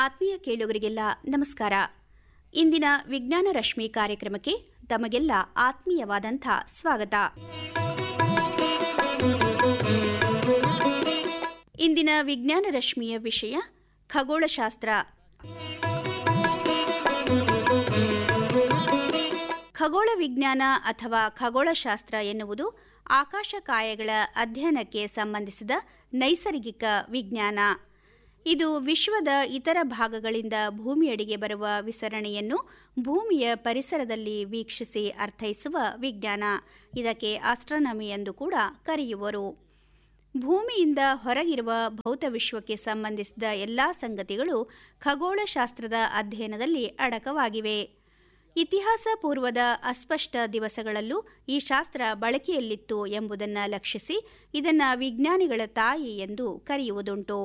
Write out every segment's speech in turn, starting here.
ಆತ್ಮೀಯ ಕೇಳುಗರಿಗೆಲ್ಲ ನಮಸ್ಕಾರ ಇಂದಿನ ವಿಜ್ಞಾನ ರಶ್ಮಿ ಕಾರ್ಯಕ್ರಮಕ್ಕೆ ತಮಗೆಲ್ಲ ಆತ್ಮೀಯವಾದಂಥ ಸ್ವಾಗತ ಇಂದಿನ ವಿಜ್ಞಾನ ರಶ್ಮಿಯ ವಿಷಯ ಖಗೋಳಶಾಸ್ತ್ರ ಖಗೋಳ ವಿಜ್ಞಾನ ಅಥವಾ ಖಗೋಳಶಾಸ್ತ್ರ ಎನ್ನುವುದು ಆಕಾಶಕಾಯಗಳ ಅಧ್ಯಯನಕ್ಕೆ ಸಂಬಂಧಿಸಿದ ನೈಸರ್ಗಿಕ ವಿಜ್ಞಾನ ಇದು ವಿಶ್ವದ ಇತರ ಭಾಗಗಳಿಂದ ಭೂಮಿಯಡಿಗೆ ಬರುವ ವಿಸರಣೆಯನ್ನು ಭೂಮಿಯ ಪರಿಸರದಲ್ಲಿ ವೀಕ್ಷಿಸಿ ಅರ್ಥೈಸುವ ವಿಜ್ಞಾನ ಇದಕ್ಕೆ ಆಸ್ಟ್ರಾನಮಿ ಎಂದು ಕೂಡ ಕರೆಯುವರು ಭೂಮಿಯಿಂದ ಹೊರಗಿರುವ ಭೌತ ವಿಶ್ವಕ್ಕೆ ಸಂಬಂಧಿಸಿದ ಎಲ್ಲ ಸಂಗತಿಗಳು ಖಗೋಳಶಾಸ್ತ್ರದ ಅಧ್ಯಯನದಲ್ಲಿ ಅಡಕವಾಗಿವೆ ಇತಿಹಾಸ ಪೂರ್ವದ ಅಸ್ಪಷ್ಟ ದಿವಸಗಳಲ್ಲೂ ಈ ಶಾಸ್ತ್ರ ಬಳಕೆಯಲ್ಲಿತ್ತು ಎಂಬುದನ್ನು ಲಕ್ಷಿಸಿ ಇದನ್ನು ವಿಜ್ಞಾನಿಗಳ ತಾಯಿ ಎಂದು ಕರೆಯುವುದುಂಟು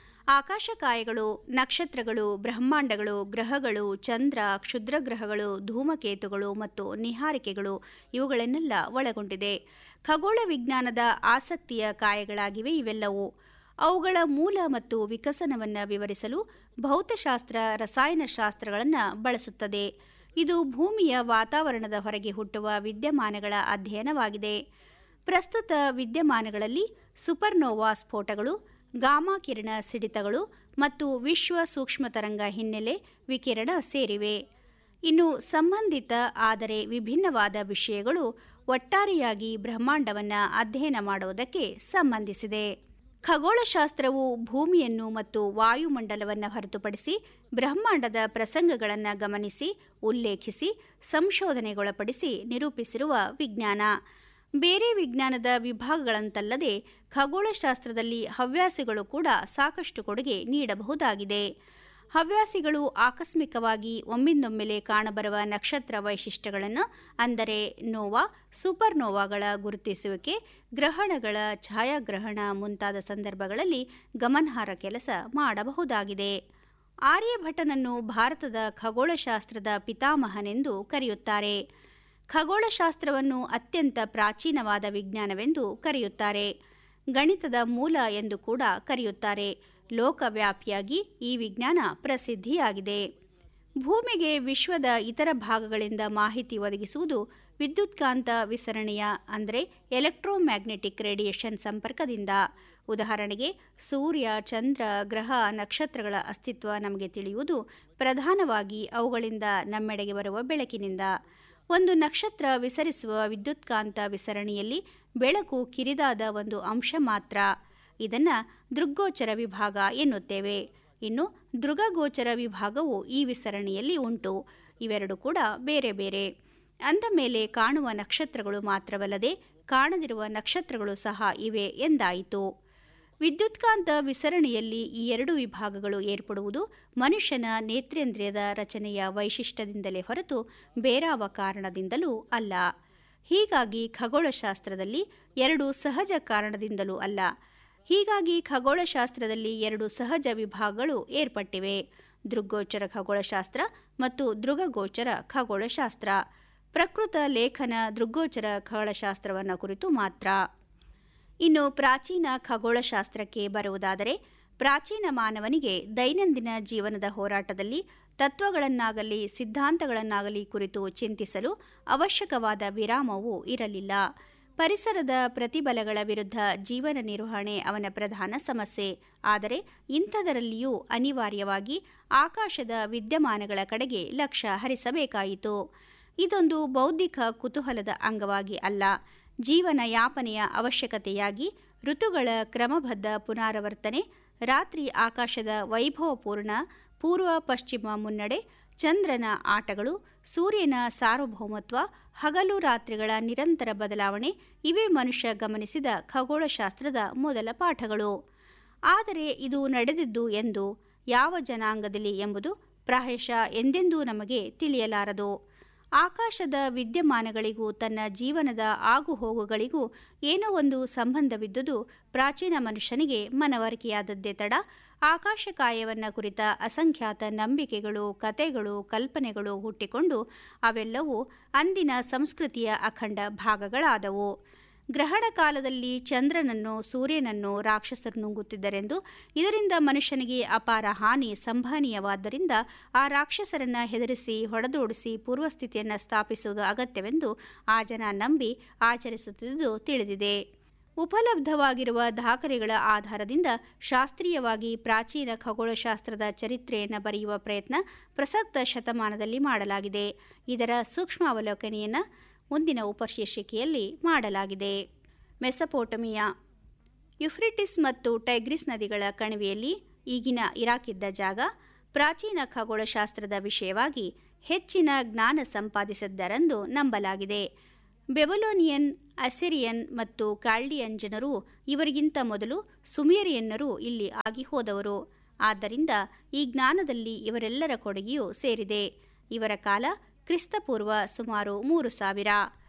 ಆಕಾಶಕಾಯಗಳು ನಕ್ಷತ್ರಗಳು ಬ್ರಹ್ಮಾಂಡಗಳು ಗ್ರಹಗಳು ಚಂದ್ರ ಕ್ಷುದ್ರಗ್ರಹಗಳು ಧೂಮಕೇತುಗಳು ಮತ್ತು ನಿಹಾರಿಕೆಗಳು ಇವುಗಳನ್ನೆಲ್ಲ ಒಳಗೊಂಡಿದೆ ಖಗೋಳ ವಿಜ್ಞಾನದ ಆಸಕ್ತಿಯ ಕಾಯಗಳಾಗಿವೆ ಇವೆಲ್ಲವೂ ಅವುಗಳ ಮೂಲ ಮತ್ತು ವಿಕಸನವನ್ನು ವಿವರಿಸಲು ಭೌತಶಾಸ್ತ್ರ ರಸಾಯನಶಾಸ್ತ್ರಗಳನ್ನು ಬಳಸುತ್ತದೆ ಇದು ಭೂಮಿಯ ವಾತಾವರಣದ ಹೊರಗೆ ಹುಟ್ಟುವ ವಿದ್ಯಮಾನಗಳ ಅಧ್ಯಯನವಾಗಿದೆ ಪ್ರಸ್ತುತ ವಿದ್ಯಮಾನಗಳಲ್ಲಿ ಸುಪರ್ನೋವಾ ಸ್ಫೋಟಗಳು ಗಾಮಾ ಕಿರಣ ಸಿಡಿತಗಳು ಮತ್ತು ವಿಶ್ವ ಸೂಕ್ಷ್ಮ ತರಂಗ ಹಿನ್ನೆಲೆ ವಿಕಿರಣ ಸೇರಿವೆ ಇನ್ನು ಸಂಬಂಧಿತ ಆದರೆ ವಿಭಿನ್ನವಾದ ವಿಷಯಗಳು ಒಟ್ಟಾರೆಯಾಗಿ ಬ್ರಹ್ಮಾಂಡವನ್ನು ಅಧ್ಯಯನ ಮಾಡುವುದಕ್ಕೆ ಸಂಬಂಧಿಸಿದೆ ಖಗೋಳಶಾಸ್ತ್ರವು ಭೂಮಿಯನ್ನು ಮತ್ತು ವಾಯುಮಂಡಲವನ್ನು ಹೊರತುಪಡಿಸಿ ಬ್ರಹ್ಮಾಂಡದ ಪ್ರಸಂಗಗಳನ್ನು ಗಮನಿಸಿ ಉಲ್ಲೇಖಿಸಿ ಸಂಶೋಧನೆಗೊಳಪಡಿಸಿ ನಿರೂಪಿಸಿರುವ ವಿಜ್ಞಾನ ಬೇರೆ ವಿಜ್ಞಾನದ ವಿಭಾಗಗಳಂತಲ್ಲದೆ ಖಗೋಳಶಾಸ್ತ್ರದಲ್ಲಿ ಹವ್ಯಾಸಿಗಳು ಕೂಡ ಸಾಕಷ್ಟು ಕೊಡುಗೆ ನೀಡಬಹುದಾಗಿದೆ ಹವ್ಯಾಸಿಗಳು ಆಕಸ್ಮಿಕವಾಗಿ ಒಮ್ಮಿಂದೊಮ್ಮೆಲೆ ಕಾಣಬರುವ ನಕ್ಷತ್ರ ವೈಶಿಷ್ಟ್ಯಗಳನ್ನು ಅಂದರೆ ನೋವಾ ಸೂಪರ್ನೋವಾಗಳ ಗುರುತಿಸುವಿಕೆ ಗ್ರಹಣಗಳ ಛಾಯಾಗ್ರಹಣ ಮುಂತಾದ ಸಂದರ್ಭಗಳಲ್ಲಿ ಗಮನಾರ್ಹ ಕೆಲಸ ಮಾಡಬಹುದಾಗಿದೆ ಆರ್ಯಭಟನನ್ನು ಭಾರತದ ಖಗೋಳಶಾಸ್ತ್ರದ ಪಿತಾಮಹನೆಂದು ಕರೆಯುತ್ತಾರೆ ಖಗೋಳಶಾಸ್ತ್ರವನ್ನು ಅತ್ಯಂತ ಪ್ರಾಚೀನವಾದ ವಿಜ್ಞಾನವೆಂದು ಕರೆಯುತ್ತಾರೆ ಗಣಿತದ ಮೂಲ ಎಂದು ಕೂಡ ಕರೆಯುತ್ತಾರೆ ಲೋಕವ್ಯಾಪಿಯಾಗಿ ಈ ವಿಜ್ಞಾನ ಪ್ರಸಿದ್ಧಿಯಾಗಿದೆ ಭೂಮಿಗೆ ವಿಶ್ವದ ಇತರ ಭಾಗಗಳಿಂದ ಮಾಹಿತಿ ಒದಗಿಸುವುದು ವಿದ್ಯುತ್ಕಾಂತ ವಿಸರಣೆಯ ಅಂದರೆ ಎಲೆಕ್ಟ್ರೋಮ್ಯಾಗ್ನೆಟಿಕ್ ರೇಡಿಯೇಷನ್ ಸಂಪರ್ಕದಿಂದ ಉದಾಹರಣೆಗೆ ಸೂರ್ಯ ಚಂದ್ರ ಗ್ರಹ ನಕ್ಷತ್ರಗಳ ಅಸ್ತಿತ್ವ ನಮಗೆ ತಿಳಿಯುವುದು ಪ್ರಧಾನವಾಗಿ ಅವುಗಳಿಂದ ನಮ್ಮೆಡೆಗೆ ಬರುವ ಬೆಳಕಿನಿಂದ ಒಂದು ನಕ್ಷತ್ರ ವಿಸರಿಸುವ ವಿದ್ಯುತ್ಕಾಂತ ವಿಸರಣೆಯಲ್ಲಿ ಬೆಳಕು ಕಿರಿದಾದ ಒಂದು ಅಂಶ ಮಾತ್ರ ಇದನ್ನು ದೃಗ್ಗೋಚರ ವಿಭಾಗ ಎನ್ನುತ್ತೇವೆ ಇನ್ನು ದೃಗಗೋಚರ ವಿಭಾಗವು ಈ ವಿಸರಣೆಯಲ್ಲಿ ಉಂಟು ಇವೆರಡು ಕೂಡ ಬೇರೆ ಬೇರೆ ಅಂದ ಮೇಲೆ ಕಾಣುವ ನಕ್ಷತ್ರಗಳು ಮಾತ್ರವಲ್ಲದೆ ಕಾಣದಿರುವ ನಕ್ಷತ್ರಗಳು ಸಹ ಇವೆ ಎಂದಾಯಿತು ವಿದ್ಯುತ್ಕಾಂತ ವಿಸರಣೆಯಲ್ಲಿ ಈ ಎರಡು ವಿಭಾಗಗಳು ಏರ್ಪಡುವುದು ಮನುಷ್ಯನ ನೇತ್ರೇಂದ್ರಿಯದ ರಚನೆಯ ವೈಶಿಷ್ಟ್ಯದಿಂದಲೇ ಹೊರತು ಬೇರಾವ ಕಾರಣದಿಂದಲೂ ಅಲ್ಲ ಹೀಗಾಗಿ ಖಗೋಳಶಾಸ್ತ್ರದಲ್ಲಿ ಎರಡು ಸಹಜ ಕಾರಣದಿಂದಲೂ ಅಲ್ಲ ಹೀಗಾಗಿ ಖಗೋಳಶಾಸ್ತ್ರದಲ್ಲಿ ಎರಡು ಸಹಜ ವಿಭಾಗಗಳು ಏರ್ಪಟ್ಟಿವೆ ದೃಗ್ಗೋಚರ ಖಗೋಳಶಾಸ್ತ್ರ ಮತ್ತು ದೃಗಗೋಚರ ಖಗೋಳಶಾಸ್ತ್ರ ಪ್ರಕೃತ ಲೇಖನ ದೃಗ್ಗೋಚರ ಖಗೋಳಶಾಸ್ತ್ರವನ್ನು ಕುರಿತು ಮಾತ್ರ ಇನ್ನು ಪ್ರಾಚೀನ ಖಗೋಳಶಾಸ್ತ್ರಕ್ಕೆ ಬರುವುದಾದರೆ ಪ್ರಾಚೀನ ಮಾನವನಿಗೆ ದೈನಂದಿನ ಜೀವನದ ಹೋರಾಟದಲ್ಲಿ ತತ್ವಗಳನ್ನಾಗಲಿ ಸಿದ್ಧಾಂತಗಳನ್ನಾಗಲಿ ಕುರಿತು ಚಿಂತಿಸಲು ಅವಶ್ಯಕವಾದ ವಿರಾಮವೂ ಇರಲಿಲ್ಲ ಪರಿಸರದ ಪ್ರತಿಬಲಗಳ ವಿರುದ್ಧ ಜೀವನ ನಿರ್ವಹಣೆ ಅವನ ಪ್ರಧಾನ ಸಮಸ್ಯೆ ಆದರೆ ಇಂಥದರಲ್ಲಿಯೂ ಅನಿವಾರ್ಯವಾಗಿ ಆಕಾಶದ ವಿದ್ಯಮಾನಗಳ ಕಡೆಗೆ ಲಕ್ಷ್ಯ ಹರಿಸಬೇಕಾಯಿತು ಇದೊಂದು ಬೌದ್ಧಿಕ ಕುತೂಹಲದ ಅಂಗವಾಗಿ ಅಲ್ಲ ಜೀವನ ಯಾಪನೆಯ ಅವಶ್ಯಕತೆಯಾಗಿ ಋತುಗಳ ಕ್ರಮಬದ್ಧ ಪುನರಾವರ್ತನೆ ರಾತ್ರಿ ಆಕಾಶದ ವೈಭವಪೂರ್ಣ ಪೂರ್ವ ಪಶ್ಚಿಮ ಮುನ್ನಡೆ ಚಂದ್ರನ ಆಟಗಳು ಸೂರ್ಯನ ಸಾರ್ವಭೌಮತ್ವ ಹಗಲು ರಾತ್ರಿಗಳ ನಿರಂತರ ಬದಲಾವಣೆ ಇವೇ ಮನುಷ್ಯ ಗಮನಿಸಿದ ಖಗೋಳಶಾಸ್ತ್ರದ ಮೊದಲ ಪಾಠಗಳು ಆದರೆ ಇದು ನಡೆದಿದ್ದು ಎಂದು ಯಾವ ಜನಾಂಗದಲ್ಲಿ ಎಂಬುದು ಪ್ರಾಯಶಃ ಎಂದೆಂದೂ ನಮಗೆ ತಿಳಿಯಲಾರದು ಆಕಾಶದ ವಿದ್ಯಮಾನಗಳಿಗೂ ತನ್ನ ಜೀವನದ ಆಗುಹೋಗುಗಳಿಗೂ ಏನೋ ಒಂದು ಸಂಬಂಧವಿದ್ದುದು ಪ್ರಾಚೀನ ಮನುಷ್ಯನಿಗೆ ಮನವರಿಕೆಯಾದದ್ದೇ ತಡ ಆಕಾಶಕಾಯವನ್ನು ಕುರಿತ ಅಸಂಖ್ಯಾತ ನಂಬಿಕೆಗಳು ಕತೆಗಳು ಕಲ್ಪನೆಗಳು ಹುಟ್ಟಿಕೊಂಡು ಅವೆಲ್ಲವೂ ಅಂದಿನ ಸಂಸ್ಕೃತಿಯ ಅಖಂಡ ಭಾಗಗಳಾದವು ಗ್ರಹಣ ಕಾಲದಲ್ಲಿ ಚಂದ್ರನನ್ನು ಸೂರ್ಯನನ್ನು ರಾಕ್ಷಸರು ನುಂಗುತ್ತಿದ್ದರೆಂದು ಇದರಿಂದ ಮನುಷ್ಯನಿಗೆ ಅಪಾರ ಹಾನಿ ಸಂಭವನೀಯವಾದ್ದರಿಂದ ಆ ರಾಕ್ಷಸರನ್ನ ಹೆದರಿಸಿ ಹೊಡೆದೋಡಿಸಿ ಪೂರ್ವಸ್ಥಿತಿಯನ್ನು ಸ್ಥಾಪಿಸುವುದು ಅಗತ್ಯವೆಂದು ಆ ಜನ ನಂಬಿ ಆಚರಿಸುತ್ತಿದ್ದುದು ತಿಳಿದಿದೆ ಉಪಲಬ್ಧವಾಗಿರುವ ದಾಖಲೆಗಳ ಆಧಾರದಿಂದ ಶಾಸ್ತ್ರೀಯವಾಗಿ ಪ್ರಾಚೀನ ಖಗೋಳಶಾಸ್ತ್ರದ ಚರಿತ್ರೆಯನ್ನು ಬರೆಯುವ ಪ್ರಯತ್ನ ಪ್ರಸಕ್ತ ಶತಮಾನದಲ್ಲಿ ಮಾಡಲಾಗಿದೆ ಇದರ ಸೂಕ್ಷ್ಮ ಅವಲೋಕನೆಯನ್ನು ಮುಂದಿನ ಉಪಶೀರ್ಷಿಕೆಯಲ್ಲಿ ಮಾಡಲಾಗಿದೆ ಮೆಸಪೋಟಮಿಯಾ ಯುಫ್ರಿಟಿಸ್ ಮತ್ತು ಟೈಗ್ರಿಸ್ ನದಿಗಳ ಕಣಿವೆಯಲ್ಲಿ ಈಗಿನ ಇರಾಕ್ ಇದ್ದ ಜಾಗ ಪ್ರಾಚೀನ ಖಗೋಳಶಾಸ್ತ್ರದ ವಿಷಯವಾಗಿ ಹೆಚ್ಚಿನ ಜ್ಞಾನ ಸಂಪಾದಿಸಿದ್ದರೆಂದು ನಂಬಲಾಗಿದೆ ಬೆಬಲೋನಿಯನ್ ಅಸಿರಿಯನ್ ಮತ್ತು ಕ್ಯಾಲ್ಡಿಯನ್ ಜನರು ಇವರಿಗಿಂತ ಮೊದಲು ಸುಮೇರಿಯನ್ನರು ಇಲ್ಲಿ ಆಗಿ ಹೋದವರು ಆದ್ದರಿಂದ ಈ ಜ್ಞಾನದಲ್ಲಿ ಇವರೆಲ್ಲರ ಕೊಡುಗೆಯೂ ಸೇರಿದೆ ಇವರ ಕಾಲ ಕ್ರಿಸ್ತಪೂರ್ವ ಸುಮಾರು ಮೂರು ಸಾವಿರ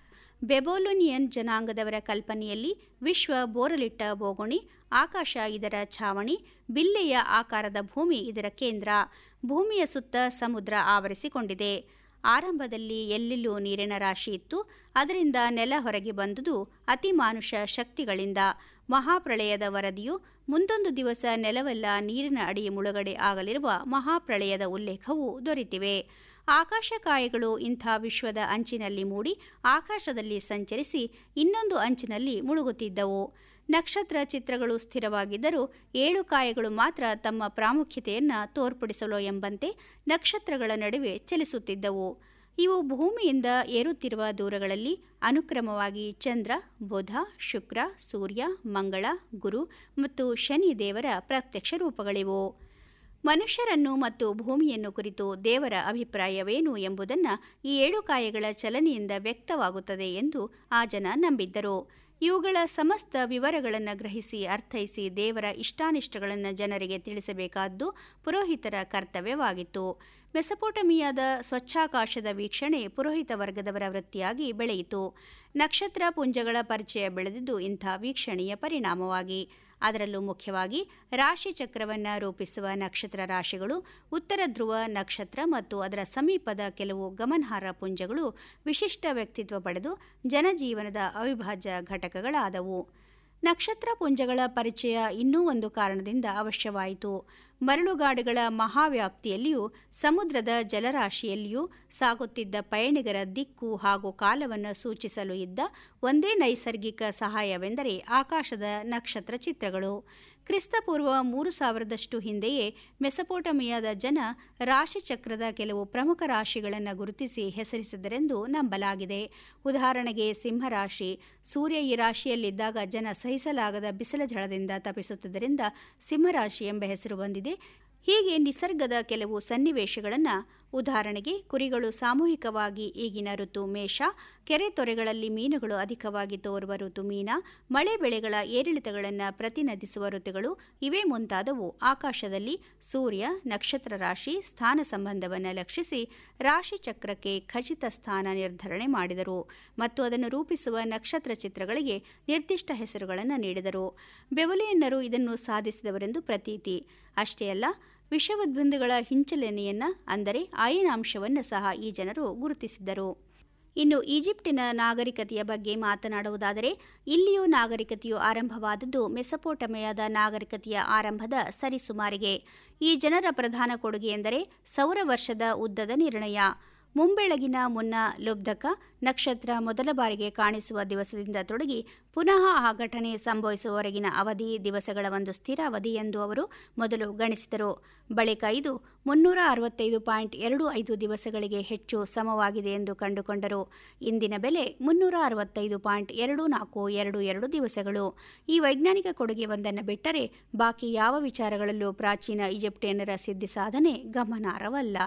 ಬೆಬೋಲೋನಿಯನ್ ಜನಾಂಗದವರ ಕಲ್ಪನೆಯಲ್ಲಿ ವಿಶ್ವ ಬೋರಲಿಟ್ಟ ಬೋಗುಣಿ ಆಕಾಶ ಇದರ ಛಾವಣಿ ಬಿಲ್ಲೆಯ ಆಕಾರದ ಭೂಮಿ ಇದರ ಕೇಂದ್ರ ಭೂಮಿಯ ಸುತ್ತ ಸಮುದ್ರ ಆವರಿಸಿಕೊಂಡಿದೆ ಆರಂಭದಲ್ಲಿ ಎಲ್ಲೆಲ್ಲೂ ನೀರಿನ ರಾಶಿ ಇತ್ತು ಅದರಿಂದ ನೆಲ ಹೊರಗೆ ಬಂದುದು ಅತಿಮಾನುಷ ಶಕ್ತಿಗಳಿಂದ ಮಹಾಪ್ರಳಯದ ವರದಿಯು ಮುಂದೊಂದು ದಿವಸ ನೆಲವೆಲ್ಲ ನೀರಿನ ಅಡಿ ಮುಳುಗಡೆ ಆಗಲಿರುವ ಮಹಾಪ್ರಳಯದ ಉಲ್ಲೇಖವು ದೊರೆತಿವೆ ಆಕಾಶಕಾಯಗಳು ಇಂಥ ವಿಶ್ವದ ಅಂಚಿನಲ್ಲಿ ಮೂಡಿ ಆಕಾಶದಲ್ಲಿ ಸಂಚರಿಸಿ ಇನ್ನೊಂದು ಅಂಚಿನಲ್ಲಿ ಮುಳುಗುತ್ತಿದ್ದವು ನಕ್ಷತ್ರ ಚಿತ್ರಗಳು ಸ್ಥಿರವಾಗಿದ್ದರೂ ಏಳು ಕಾಯಗಳು ಮಾತ್ರ ತಮ್ಮ ಪ್ರಾಮುಖ್ಯತೆಯನ್ನು ತೋರ್ಪಡಿಸಲು ಎಂಬಂತೆ ನಕ್ಷತ್ರಗಳ ನಡುವೆ ಚಲಿಸುತ್ತಿದ್ದವು ಇವು ಭೂಮಿಯಿಂದ ಏರುತ್ತಿರುವ ದೂರಗಳಲ್ಲಿ ಅನುಕ್ರಮವಾಗಿ ಚಂದ್ರ ಬುಧ ಶುಕ್ರ ಸೂರ್ಯ ಮಂಗಳ ಗುರು ಮತ್ತು ಶನಿ ದೇವರ ಪ್ರತ್ಯಕ್ಷ ರೂಪಗಳಿವು ಮನುಷ್ಯರನ್ನು ಮತ್ತು ಭೂಮಿಯನ್ನು ಕುರಿತು ದೇವರ ಅಭಿಪ್ರಾಯವೇನು ಎಂಬುದನ್ನು ಈ ಏಳು ಕಾಯಗಳ ಚಲನೆಯಿಂದ ವ್ಯಕ್ತವಾಗುತ್ತದೆ ಎಂದು ಆ ಜನ ನಂಬಿದ್ದರು ಇವುಗಳ ಸಮಸ್ತ ವಿವರಗಳನ್ನು ಗ್ರಹಿಸಿ ಅರ್ಥೈಸಿ ದೇವರ ಇಷ್ಟಾನಿಷ್ಟಗಳನ್ನು ಜನರಿಗೆ ತಿಳಿಸಬೇಕಾದ್ದು ಪುರೋಹಿತರ ಕರ್ತವ್ಯವಾಗಿತ್ತು ಮೆಸಪೋಟಮಿಯಾದ ಸ್ವಚ್ಛಾಕಾಶದ ವೀಕ್ಷಣೆ ಪುರೋಹಿತ ವರ್ಗದವರ ವೃತ್ತಿಯಾಗಿ ಬೆಳೆಯಿತು ನಕ್ಷತ್ರ ಪುಂಜಗಳ ಪರಿಚಯ ಬೆಳೆದಿದ್ದು ಇಂಥ ವೀಕ್ಷಣೆಯ ಪರಿಣಾಮವಾಗಿ ಅದರಲ್ಲೂ ಮುಖ್ಯವಾಗಿ ರಾಶಿ ಚಕ್ರವನ್ನು ರೂಪಿಸುವ ನಕ್ಷತ್ರ ರಾಶಿಗಳು ಉತ್ತರ ಧ್ರುವ ನಕ್ಷತ್ರ ಮತ್ತು ಅದರ ಸಮೀಪದ ಕೆಲವು ಗಮನಾರ್ಹ ಪುಂಜಗಳು ವಿಶಿಷ್ಟ ವ್ಯಕ್ತಿತ್ವ ಪಡೆದು ಜನಜೀವನದ ಅವಿಭಾಜ್ಯ ಘಟಕಗಳಾದವು ನಕ್ಷತ್ರ ಪುಂಜಗಳ ಪರಿಚಯ ಇನ್ನೂ ಒಂದು ಕಾರಣದಿಂದ ಅವಶ್ಯವಾಯಿತು ಮರಳುಗಾಡುಗಳ ಮಹಾವ್ಯಾಪ್ತಿಯಲ್ಲಿಯೂ ಸಮುದ್ರದ ಜಲರಾಶಿಯಲ್ಲಿಯೂ ಸಾಗುತ್ತಿದ್ದ ಪಯಣಿಗರ ದಿಕ್ಕು ಹಾಗೂ ಕಾಲವನ್ನು ಸೂಚಿಸಲು ಇದ್ದ ಒಂದೇ ನೈಸರ್ಗಿಕ ಸಹಾಯವೆಂದರೆ ಆಕಾಶದ ನಕ್ಷತ್ರ ಚಿತ್ರಗಳು ಕ್ರಿಸ್ತಪೂರ್ವ ಮೂರು ಸಾವಿರದಷ್ಟು ಹಿಂದೆಯೇ ಮೆಸಪೋಟಮಿಯಾದ ಜನ ರಾಶಿಚಕ್ರದ ಕೆಲವು ಪ್ರಮುಖ ರಾಶಿಗಳನ್ನು ಗುರುತಿಸಿ ಹೆಸರಿಸಿದರೆಂದು ನಂಬಲಾಗಿದೆ ಉದಾಹರಣೆಗೆ ಸಿಂಹರಾಶಿ ಸೂರ್ಯ ಈ ರಾಶಿಯಲ್ಲಿದ್ದಾಗ ಜನ ಸಹಿಸಲಾಗದ ಬಿಸಿಲ ಝಳದಿಂದ ತಪ್ಪಿಸುತ್ತಿದ್ದರಿಂದ ಸಿಂಹರಾಶಿ ಎಂಬ ಹೆಸರು ಬಂದಿದೆ ಹೀಗೆ ನಿಸರ್ಗದ ಕೆಲವು ಸನ್ನಿವೇಶಗಳನ್ನು ಉದಾಹರಣೆಗೆ ಕುರಿಗಳು ಸಾಮೂಹಿಕವಾಗಿ ಈಗಿನ ಋತು ಮೇಷ ಕೆರೆ ತೊರೆಗಳಲ್ಲಿ ಮೀನುಗಳು ಅಧಿಕವಾಗಿ ತೋರುವ ಋತು ಮೀನ ಮಳೆ ಬೆಳೆಗಳ ಏರಿಳಿತಗಳನ್ನು ಪ್ರತಿನಿಧಿಸುವ ಋತುಗಳು ಇವೇ ಮುಂತಾದವು ಆಕಾಶದಲ್ಲಿ ಸೂರ್ಯ ನಕ್ಷತ್ರ ರಾಶಿ ಸ್ಥಾನ ಸಂಬಂಧವನ್ನು ಲಕ್ಷಿಸಿ ರಾಶಿ ಚಕ್ರಕ್ಕೆ ಖಚಿತ ಸ್ಥಾನ ನಿರ್ಧರಣೆ ಮಾಡಿದರು ಮತ್ತು ಅದನ್ನು ರೂಪಿಸುವ ನಕ್ಷತ್ರ ಚಿತ್ರಗಳಿಗೆ ನಿರ್ದಿಷ್ಟ ಹೆಸರುಗಳನ್ನು ನೀಡಿದರು ಬೆವಲೆಯನ್ನರು ಇದನ್ನು ಸಾಧಿಸಿದವರೆಂದು ಪ್ರತೀತಿ ಅಷ್ಟೇ ಅಲ್ಲ ವಿಷವದ್ಬಂಧುಗಳ ಹಿಂಚಲನೆಯನ್ನ ಅಂದರೆ ಆಯನಾಂಶವನ್ನು ಸಹ ಈ ಜನರು ಗುರುತಿಸಿದ್ದರು ಇನ್ನು ಈಜಿಪ್ಟಿನ ನಾಗರಿಕತೆಯ ಬಗ್ಗೆ ಮಾತನಾಡುವುದಾದರೆ ಇಲ್ಲಿಯೂ ನಾಗರಿಕತೆಯು ಆರಂಭವಾದದ್ದು ಮೆಸಪೋಟಮೆಯಾದ ನಾಗರಿಕತೆಯ ಆರಂಭದ ಸರಿಸುಮಾರಿಗೆ ಈ ಜನರ ಪ್ರಧಾನ ಕೊಡುಗೆ ಎಂದರೆ ಸೌರ ವರ್ಷದ ಉದ್ದದ ನಿರ್ಣಯ ಮುಂಬೆಳಗಿನ ಮುನ್ನ ಲುಬ್ಧಕ ನಕ್ಷತ್ರ ಮೊದಲ ಬಾರಿಗೆ ಕಾಣಿಸುವ ದಿವಸದಿಂದ ತೊಡಗಿ ಪುನಃ ಆ ಘಟನೆ ಸಂಭವಿಸುವವರೆಗಿನ ಅವಧಿ ದಿವಸಗಳ ಒಂದು ಸ್ಥಿರ ಅವಧಿ ಎಂದು ಅವರು ಮೊದಲು ಗಣಿಸಿದರು ಬಳಿಕ ಇದು ಮುನ್ನೂರ ಅರವತ್ತೈದು ಪಾಯಿಂಟ್ ಎರಡು ಐದು ದಿವಸಗಳಿಗೆ ಹೆಚ್ಚು ಸಮವಾಗಿದೆ ಎಂದು ಕಂಡುಕೊಂಡರು ಇಂದಿನ ಬೆಲೆ ಮುನ್ನೂರ ಅರವತ್ತೈದು ಪಾಯಿಂಟ್ ಎರಡು ನಾಲ್ಕು ಎರಡು ಎರಡು ದಿವಸಗಳು ಈ ವೈಜ್ಞಾನಿಕ ಕೊಡುಗೆ ಒಂದನ್ನು ಬಿಟ್ಟರೆ ಬಾಕಿ ಯಾವ ವಿಚಾರಗಳಲ್ಲೂ ಪ್ರಾಚೀನ ಈಜಿಪ್ಟಿಯನ್ನರ ಸಿದ್ಧಿ ಸಾಧನೆ ಗಮನಾರ್ಹವಲ್ಲ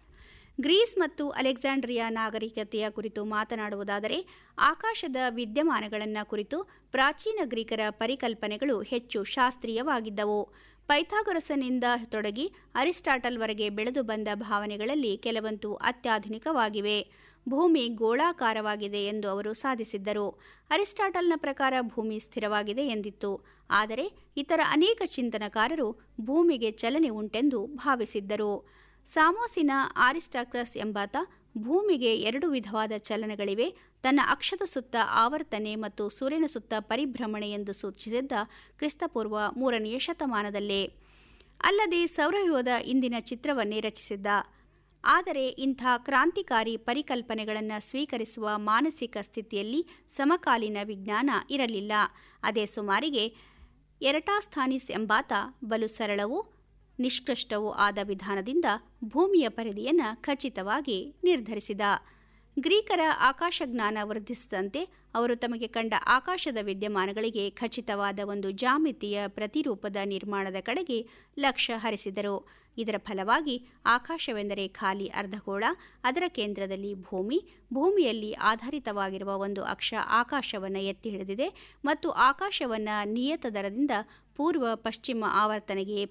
ಗ್ರೀಸ್ ಮತ್ತು ಅಲೆಕ್ಸಾಂಡ್ರಿಯಾ ನಾಗರಿಕತೆಯ ಕುರಿತು ಮಾತನಾಡುವುದಾದರೆ ಆಕಾಶದ ವಿದ್ಯಮಾನಗಳನ್ನು ಕುರಿತು ಪ್ರಾಚೀನ ಗ್ರೀಕರ ಪರಿಕಲ್ಪನೆಗಳು ಹೆಚ್ಚು ಶಾಸ್ತ್ರೀಯವಾಗಿದ್ದವು ಪೈಥಾಗೊರಸನಿಂದ ತೊಡಗಿ ಅರಿಸ್ಟಾಟಲ್ವರೆಗೆ ಬೆಳೆದು ಬಂದ ಭಾವನೆಗಳಲ್ಲಿ ಕೆಲವಂತೂ ಅತ್ಯಾಧುನಿಕವಾಗಿವೆ ಭೂಮಿ ಗೋಳಾಕಾರವಾಗಿದೆ ಎಂದು ಅವರು ಸಾಧಿಸಿದ್ದರು ಅರಿಸ್ಟಾಟಲ್ನ ಪ್ರಕಾರ ಭೂಮಿ ಸ್ಥಿರವಾಗಿದೆ ಎಂದಿತ್ತು ಆದರೆ ಇತರ ಅನೇಕ ಚಿಂತನಕಾರರು ಭೂಮಿಗೆ ಚಲನೆ ಉಂಟೆಂದು ಭಾವಿಸಿದ್ದರು ಸಾಮೋಸಿನ ಆರಿಸ್ಟಾಕ್ರಸ್ ಎಂಬಾತ ಭೂಮಿಗೆ ಎರಡು ವಿಧವಾದ ಚಲನಗಳಿವೆ ತನ್ನ ಅಕ್ಷದ ಸುತ್ತ ಆವರ್ತನೆ ಮತ್ತು ಸೂರ್ಯನ ಸುತ್ತ ಪರಿಭ್ರಮಣೆ ಎಂದು ಸೂಚಿಸಿದ್ದ ಕ್ರಿಸ್ತಪೂರ್ವ ಮೂರನೆಯ ಶತಮಾನದಲ್ಲೇ ಅಲ್ಲದೆ ಸೌರವ್ಯೂಹದ ಇಂದಿನ ಚಿತ್ರವನ್ನೇ ರಚಿಸಿದ್ದ ಆದರೆ ಇಂಥ ಕ್ರಾಂತಿಕಾರಿ ಪರಿಕಲ್ಪನೆಗಳನ್ನು ಸ್ವೀಕರಿಸುವ ಮಾನಸಿಕ ಸ್ಥಿತಿಯಲ್ಲಿ ಸಮಕಾಲೀನ ವಿಜ್ಞಾನ ಇರಲಿಲ್ಲ ಅದೇ ಸುಮಾರಿಗೆ ಎರಟಾಸ್ಥಾನಿಸ್ ಎಂಬಾತ ಬಲು ಸರಳವೂ ನಿಷ್ಕೃಷ್ಟವೂ ಆದ ವಿಧಾನದಿಂದ ಭೂಮಿಯ ಪರಿಧಿಯನ್ನು ಖಚಿತವಾಗಿ ನಿರ್ಧರಿಸಿದ ಗ್ರೀಕರ ಆಕಾಶಜ್ಞಾನ ವೃದ್ಧಿಸಿದಂತೆ ಅವರು ತಮಗೆ ಕಂಡ ಆಕಾಶದ ವಿದ್ಯಮಾನಗಳಿಗೆ ಖಚಿತವಾದ ಒಂದು ಜಾಮಿತಿಯ ಪ್ರತಿರೂಪದ ನಿರ್ಮಾಣದ ಕಡೆಗೆ ಲಕ್ಷ್ಯ ಹರಿಸಿದರು ಇದರ ಫಲವಾಗಿ ಆಕಾಶವೆಂದರೆ ಖಾಲಿ ಅರ್ಧಗೋಳ ಅದರ ಕೇಂದ್ರದಲ್ಲಿ ಭೂಮಿ ಭೂಮಿಯಲ್ಲಿ ಆಧಾರಿತವಾಗಿರುವ ಒಂದು ಅಕ್ಷ ಆಕಾಶವನ್ನು ಎತ್ತಿ ಹಿಡಿದಿದೆ ಮತ್ತು ಆಕಾಶವನ್ನು ನಿಯತ ದರದಿಂದ ಪೂರ್ವ ಪಶ್ಚಿಮ ಆವರ್ತನೆಗೆ